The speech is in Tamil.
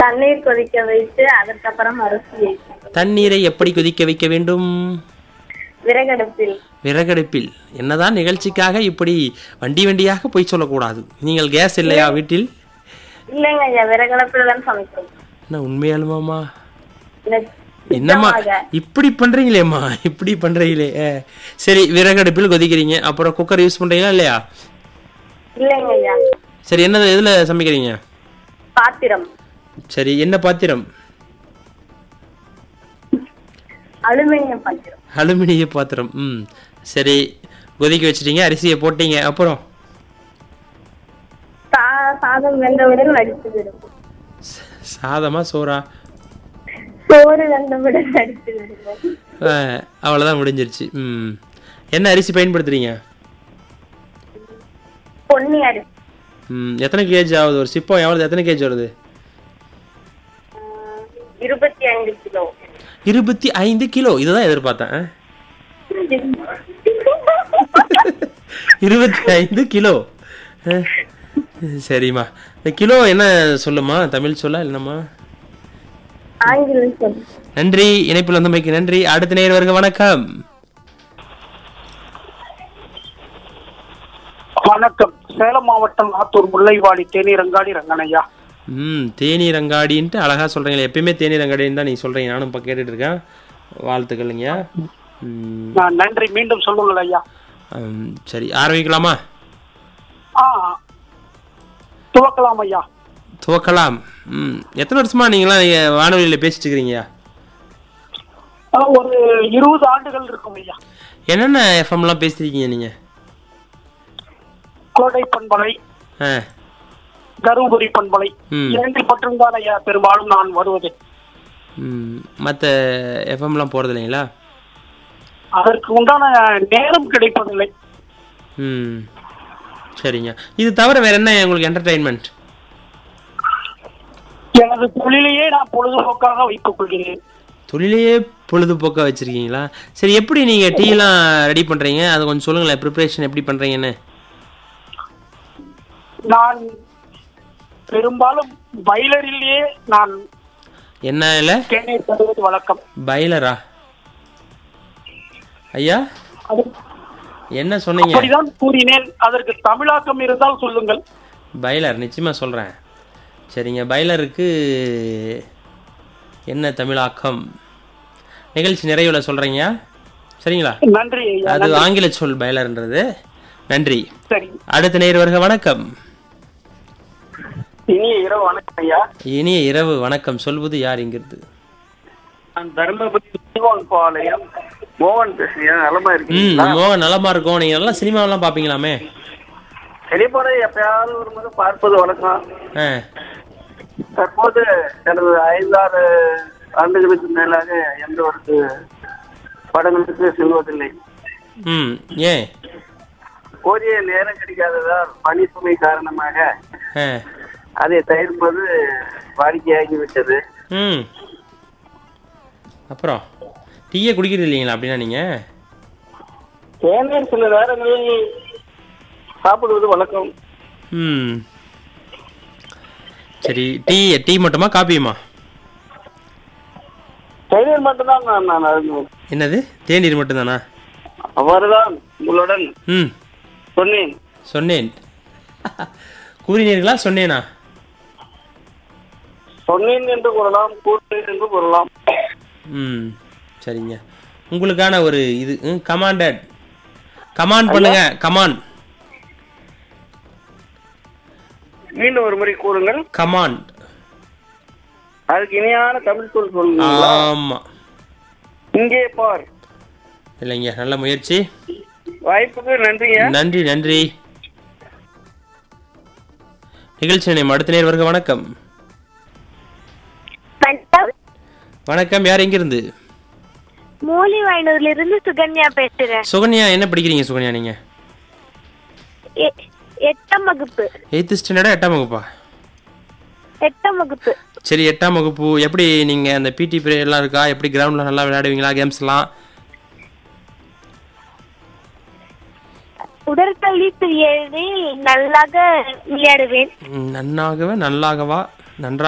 தண்ணீர் கொதிக்க வைத்து அதற்கப்புறம் அரிசி வைக்கணும் தண்ணீரை எப்படி கொதிக்க வைக்க வேண்டும் விறகடுப்பில் விறகடுப்பில் என்னதான் நிகழ்ச்சிக்காக இப்படி வண்டி வண்டியாக போய் சொல்லக்கூடாது நீங்கள் கேஸ் இல்லையா வீட்டில் இல்லைங்க ஐயா விறகடுப்பில் தான் சமைக்கிறோம் என்ன உண்மையாலுமாமா நெ- என்னம்மா நிஜமாக. இப்படி பண்றீங்களேம்மா இப்படி பண்றீங்களே அஹ், சரி விறகடுப்பில் கொதிக்கிறீங்க அப்புறம் குக்கர் யூஸ் பண்றீங்களா இல்லையா இல்லைங்க ஐயா சரி என்ன எதுல சமைக்கிறீங்க பாத்திரம் சரி என்ன பாத்திரம் அலுமினிய பாத்திரம் அலுமினிய பாத்திரம் ம் சரி கொதிக்க வச்சிட்டீங்க அரிசியை போட்டீங்க அப்புறம் சா- சாதம் வெந்தவுடன் நடித்து விடும் சாதமா சோறா சோறு வெந்தவுடன் நடித்து விடுங்கள் அஹ், அவ்வளவுதான் முடிஞ்சிருச்சு ம் என்ன அரிசி பயன்படுத்துறீங்க பொன்னி அரிசி ம் எத்தனை கேஜ் ஆகுது ஒரு சிப்பம் எவ்வளவு எத்தனை கேஜ் வருது ஆஹ், இருபத்தி ஐந்து கிலோ இருபத்தி ஐந்து கிலோ இதுதான் எதிர்பார்த்தேன் அஹ். இருபத்தி ஐந்து கிலோ அஹ், சரிம்மா இந்த கிலோ என்ன சொல்லுமா தமிழ் சொல்ல இல்லைம்மா ஆங்கிலம் சொல்லு நன்றி இணைப்பில் வந்தமைக்கு நன்றி அடுத்த நேர் வருக வணக்கம் வணக்கம் சேலம் மாவட்டம் ஆத்தூர் முல்லைவாடி தேனி ரங்காடி ரங்கனையா ம் தேநீர் அங்காடின்ட்டு அழகா சொல்றீங்களே எப்பயுமே தேநீர் அங்காடின்னு தான் நீங்க சொல்றீங்க நானும் இப்போ கேட்டுட்டு இருக்கேன் வாழ்த்துக்கள்ங்க ம், நான் நன்றி மீண்டும் சொல்லுங்கள் ஐயா ம், சரி ஆரம்பிக்கலாமா ஆ துவக்கலாம் ஐயா துவக்கலாம் ம் எத்தனை வருஷமா நீங்களாம் நீங்க வானொலியில பேசிட்டு இருக்கிறீங்க ஆ, ஒரு இருபது ஆண்டுகள் இருக்கும் ஐயா என்னென்ன எஃப்எம்லாம் பேசிருக்கீங்க நீங்க கோடை பண்பலை ஆ தருமபுரி பண்பலை ம். இரண்டில் மட்டும்தான் ஐயா பெரும்பாலும் நான் வருவது ம் மற்ற எஃப்எம்லாம் போறது இல்லைங்களா அதற்கு உண்டான நேரம் கிடைப்பதில்லை ம் சரிங்க இது தவிர வேற என்ன உங்களுக்கு என்டர்டைன்மெண்ட் எனது தொழிலையே நான் பொழுதுபோக்காக வைத்துக் கொள்கிறேன் தொழிலையே பொழுதுபோக்கா வச்சிருக்கீங்களா சரி எப்படி நீங்க டீலாம் ரெடி பண்றீங்க அது கொஞ்சம் சொல்லுங்களேன் ப்ரிப்பரேஷன் எப்படி பண்றீங்கன்னு நான் பெரும்பாலும் பைலரிலேயே நான் என்ன இல்லை தேநீர் தருவது வழக்கம் பைலரா ஐயா அது என்ன சொன்னீங்க அப்படிதான் கூறினேன் அதற்கு தமிழாக்கம் இருந்தால் சொல்லுங்கள் பைலர் நிச்சயமா சொல்றேன் சரிங்க பைலருக்கு என்ன தமிழாக்கம் நிகழ்ச்சி நிறைவுல சொல்றீங்க சரிங்களா நன்றி ஐயா அது ஆங்கில சொல் பைலர்ன்றது நன்றி சரி அடுத்த நேர் வருக வணக்கம் இனிய இரவு வணக்கம் ஐயா இனிய இரவு வணக்கம் சொல்வது யார் இங்கிருந்து நான் தர்மபுரி ஜீவன் பாளையம் மோகன் பேசுறேன் நலமா ம் இருக்கீங்களா மோகன் நலமா இருக்கும் நீங்க நல்லா சினிமாவெல்லாம் பாப்பீங்களாமே திரைப்படம் எப்பயாவது ஒரு முறை பார்ப்பது வழக்கம் ஆ தற்போது எனது ஐந்தாறு ஆண்டுகளுக்கு மேலாக எந்த ஒரு படங்களுக்கு செல்வதில்லை ம் ஏன் போதிய நேரம் கிடைக்காததால் பணி சுமை காரணமாக ஆ அதை தவிர்ப்பது வாடிக்கையாகிவிட்டது ம் அப்புறம் டீயே குடிக்கிறது இல்லைங்களா அப்படின்னா நீங்க தேநீர் சில நேரங்களில் சாப்பிடுவது வழக்கம் ம் சரி டீ டீ மட்டுமா காப்பியுமா தேநீர் மட்டும்தான் நான் நான் அருந்துவேன். என்னது தேநீர் மட்டும்தானா அவ்வாறுதான் உங்களுடன் ம் சொன்னேன் சொன்னேன் கூறினீர்களா சொன்னேனா சொன்னேன் என்று கூறலாம் கூறினேன் என்று கூறலாம் ம் சரிங்க உங்களுக்கான ஒரு இது கமாண்டட் கமாண்ட் பண்ணுங்க கமான் மீண்டும் ஒரு முறை கூறுங்கள் கமாண்ட் அதுக்கு இணையான தமிழ் சொல் சொல்லுங்க ஆமா இங்கே பார் இல்லைங்க நல்ல முயற்சி வாய்ப்புக்கு நன்றிங்க நன்றி நன்றி நிகழ்ச்சி நேம் அடுத்த நேர் வருக வணக்கம் வணக்கம் வணக்கம் யார் எங்கிருந்து மூலி வாய்னூர்ல இருந்து சுகன்யா பேசுறேன் சுகன்யா என்ன படிக்கிறீங்க சுகன்யா நீங்க எ- எட்டாம் வகுப்பு எயித்து ஸ்டாண்டர்டா எட்டாம் வகுப்பா எட்டாம் வகுப்பு சரி எட்டாம் வகுப்பு எப்படி நீங்க அந்த பிடி பீரியட் எல்லாம் இருக்கா எப்படி கிரவுண்ட்ல நல்லா விளையாடுவீங்களா கேம்ஸ் எல்லாம் உடற்கல்வி பிரிவில் நல்லாக விளையாடுவேன் ம், நன்னாகவே நல்லாகவா நன்றா